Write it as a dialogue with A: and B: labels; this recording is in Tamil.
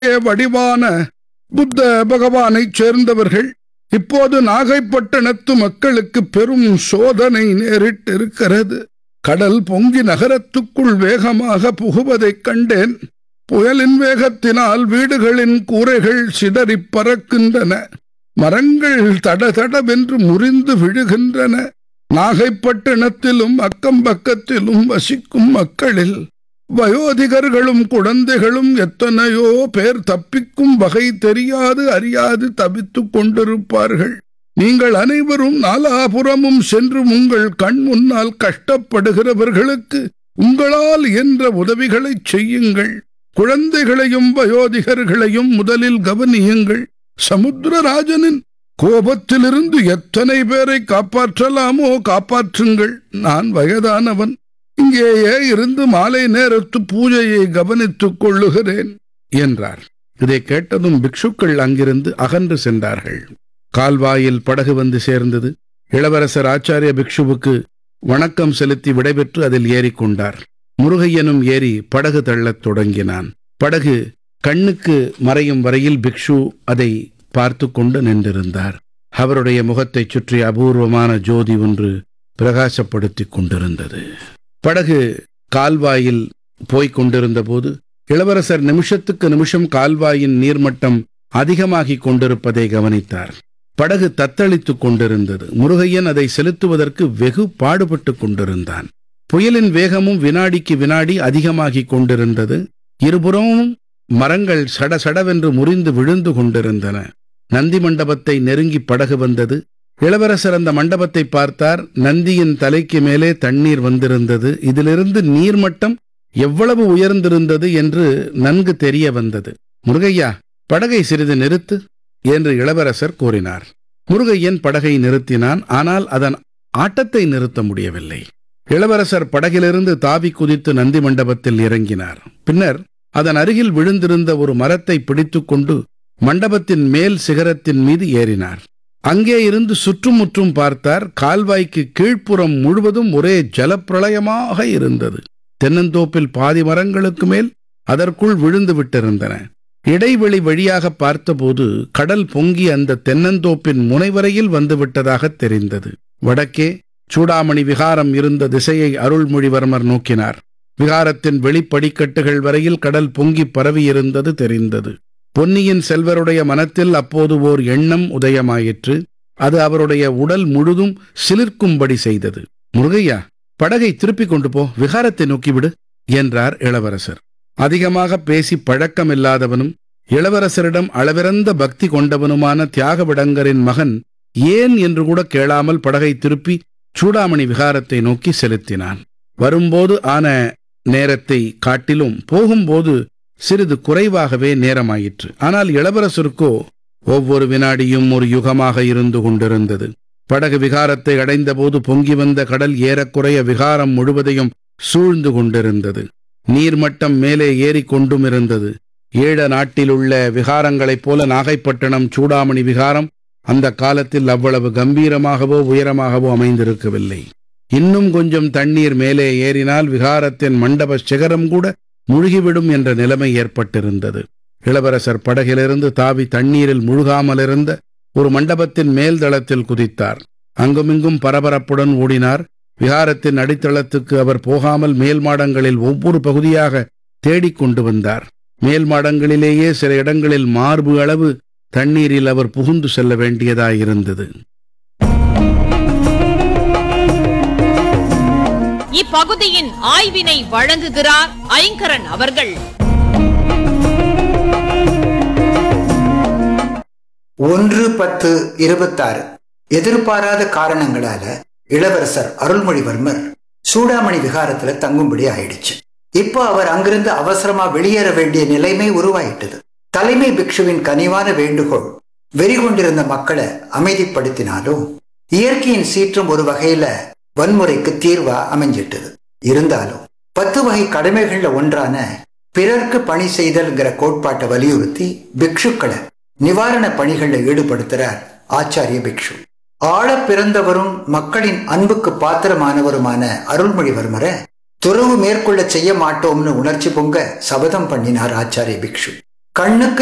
A: வடிவான புத்த பகவானைச் சேர்ந்தவர்கள் இப்போது நாகைப்பட்டினத்து மக்களுக்கு பெரும் சோதனை நேரிட்டிருக்கிறது கடல் பொங்கி நகரத்துக்குள் வேகமாக புகுவதைக் கண்டேன் புயலின் வேகத்தினால் வீடுகளின் கூரைகள் சிதறிப் பறக்கின்றன மரங்கள் தடதடவென்று முறிந்து விழுகின்றன நாகைப்பட்டினத்திலும் அக்கம் பக்கத்திலும் வசிக்கும் மக்களில் வயோதிகர்களும் குழந்தைகளும் எத்தனையோ பேர் தப்பிக்கும் வகை தெரியாது அறியாது தவித்துக் கொண்டிருப்பார்கள் நீங்கள் அனைவரும் நாலாபுறமும் சென்று உங்கள் கண் முன்னால் கஷ்டப்படுகிறவர்களுக்கு உங்களால் என்ற உதவிகளைச் செய்யுங்கள் குழந்தைகளையும் வயோதிகர்களையும் முதலில் கவனியுங்கள் சமுத்திரராஜனின் கோபத்திலிருந்து எத்தனை பேரை காப்பாற்றலாமோ காப்பாற்றுங்கள் நான் வயதானவன் இங்கேயே இருந்து மாலை நேரத்து பூஜையை கவனித்துக் கொள்ளுகிறேன் என்றார் இதை கேட்டதும் பிக்ஷுக்கள் அங்கிருந்து அகன்று சென்றார்கள் கால்வாயில் படகு வந்து சேர்ந்தது இளவரசர் ஆச்சாரிய பிக்ஷுவுக்கு வணக்கம் செலுத்தி விடைபெற்று அதில் ஏறிக்கொண்டார் முருகையனும் ஏறி படகு தள்ளத் தொடங்கினான் படகு கண்ணுக்கு மறையும் வரையில் பிக்ஷு அதை பார்த்து கொண்டு நின்றிருந்தார் அவருடைய முகத்தைச் சுற்றி அபூர்வமான ஜோதி ஒன்று பிரகாசப்படுத்திக் கொண்டிருந்தது படகு கால்வாயில் போய்க் கொண்டிருந்தபோது இளவரசர் நிமிஷத்துக்கு நிமிஷம் கால்வாயின் நீர்மட்டம் அதிகமாகிக் கொண்டிருப்பதை கவனித்தார் படகு தத்தளித்துக் கொண்டிருந்தது முருகையன் அதை செலுத்துவதற்கு வெகு பாடுபட்டுக் கொண்டிருந்தான் புயலின் வேகமும் வினாடிக்கு வினாடி அதிகமாகிக் கொண்டிருந்தது இருபுறமும் மரங்கள் சடசடவென்று முறிந்து விழுந்து கொண்டிருந்தன நந்தி மண்டபத்தை நெருங்கி படகு வந்தது இளவரசர் அந்த மண்டபத்தை பார்த்தார் நந்தியின் தலைக்கு மேலே தண்ணீர் வந்திருந்தது இதிலிருந்து நீர்மட்டம் எவ்வளவு உயர்ந்திருந்தது என்று நன்கு தெரிய வந்தது முருகையா படகை சிறிது நிறுத்து என்று இளவரசர் கூறினார் முருகையன் படகை நிறுத்தினான் ஆனால் அதன் ஆட்டத்தை நிறுத்த முடியவில்லை இளவரசர் படகிலிருந்து தாவி குதித்து நந்தி மண்டபத்தில் இறங்கினார் பின்னர் அதன் அருகில் விழுந்திருந்த ஒரு மரத்தை பிடித்துக்கொண்டு மண்டபத்தின் மேல் சிகரத்தின் மீது ஏறினார் அங்கே இருந்து சுற்றுமுற்றும் பார்த்தார் கால்வாய்க்கு கீழ்ப்புறம் முழுவதும் ஒரே ஜலப்பிரளயமாக இருந்தது தென்னந்தோப்பில் பாதி மரங்களுக்கு மேல் அதற்குள் விழுந்து விட்டிருந்தன இடைவெளி வழியாக பார்த்தபோது கடல் பொங்கி அந்த தென்னந்தோப்பின் முனைவரையில் வந்துவிட்டதாக தெரிந்தது வடக்கே சூடாமணி விகாரம் இருந்த திசையை அருள்மொழிவர்மர் நோக்கினார் விகாரத்தின் வெளிப்படிக்கட்டுகள் வரையில் கடல் பொங்கி பரவியிருந்தது தெரிந்தது பொன்னியின் செல்வருடைய மனத்தில் அப்போது ஓர் எண்ணம் உதயமாயிற்று அது அவருடைய உடல் முழுதும் சிலிர்க்கும்படி செய்தது முருகையா படகை திருப்பிக் கொண்டு போ விகாரத்தை நோக்கிவிடு என்றார் இளவரசர் அதிகமாக பேசி பழக்கமில்லாதவனும் இளவரசரிடம் அளவிறந்த பக்தி கொண்டவனுமான தியாகவிடங்கரின் மகன் ஏன் என்று கூட கேளாமல் படகை திருப்பி சூடாமணி விகாரத்தை நோக்கி செலுத்தினான் வரும்போது ஆன நேரத்தை காட்டிலும் போகும்போது சிறிது குறைவாகவே நேரமாயிற்று ஆனால் இளவரசருக்கோ ஒவ்வொரு வினாடியும் ஒரு யுகமாக இருந்து கொண்டிருந்தது படகு விகாரத்தை அடைந்தபோது பொங்கி வந்த கடல் ஏறக்குறைய விகாரம் முழுவதையும் சூழ்ந்து கொண்டிருந்தது நீர்மட்டம் மேலே ஏறிக் கொண்டும் இருந்தது ஈழ நாட்டிலுள்ள விகாரங்களைப் போல நாகைப்பட்டினம் சூடாமணி விகாரம் அந்த காலத்தில் அவ்வளவு கம்பீரமாகவோ உயரமாகவோ அமைந்திருக்கவில்லை இன்னும் கொஞ்சம் தண்ணீர் மேலே ஏறினால் விகாரத்தின் மண்டப சிகரம் கூட முழுகிவிடும் என்ற நிலைமை ஏற்பட்டிருந்தது இளவரசர் படகிலிருந்து தாவி தண்ணீரில் முழுகாமலிருந்த ஒரு மண்டபத்தின் மேல் தளத்தில் குதித்தார் அங்குமிங்கும் பரபரப்புடன் ஓடினார் விகாரத்தின் அடித்தளத்துக்கு அவர் போகாமல் மேல் மாடங்களில் ஒவ்வொரு பகுதியாக தேடிக் கொண்டு வந்தார் மேல் மாடங்களிலேயே சில இடங்களில் மார்பு அளவு தண்ணீரில் அவர் புகுந்து செல்ல வேண்டியதாயிருந்தது
B: இப்பகுதியின் ஆய்வினை வழங்குகிறார் ஐங்கரன் அவர்கள்
C: ஒன்று பத்து இருபத்தாறு எதிர்பாராத காரணங்களால இளவரசர் அருள்மொழிவர்மர் சூடாமணி விகாரத்துல தங்கும்படி ஆயிடுச்சு இப்போ அவர் அங்கிருந்து அவசரமா வெளியேற வேண்டிய நிலைமை உருவாயிட்டது தலைமை பிக்ஷுவின் கனிவான வேண்டுகோள் வெறி கொண்டிருந்த மக்களை அமைதிப்படுத்தினாலும் இயற்கையின் சீற்றம் ஒரு வகையில வன்முறைக்கு தீர்வா அமைஞ்சிட்டது இருந்தாலும் பத்து வகை கடமைகள்ல ஒன்றான பிறர்க்கு பணி செய்தல்ங்கிற கோட்பாட்டை வலியுறுத்தி பிக்ஷுக்களை நிவாரண பணிகள்ல ஈடுபடுத்துறார் ஆச்சாரிய பிக்ஷு ஆழ பிறந்தவரும் மக்களின் அன்புக்கு பாத்திரமானவருமான அருள்மொழிவர்மரை துறவு மேற்கொள்ள செய்ய மாட்டோம்னு உணர்ச்சி பொங்க சபதம் பண்ணினார் ஆச்சாரிய பிக்ஷு கண்ணுக்கு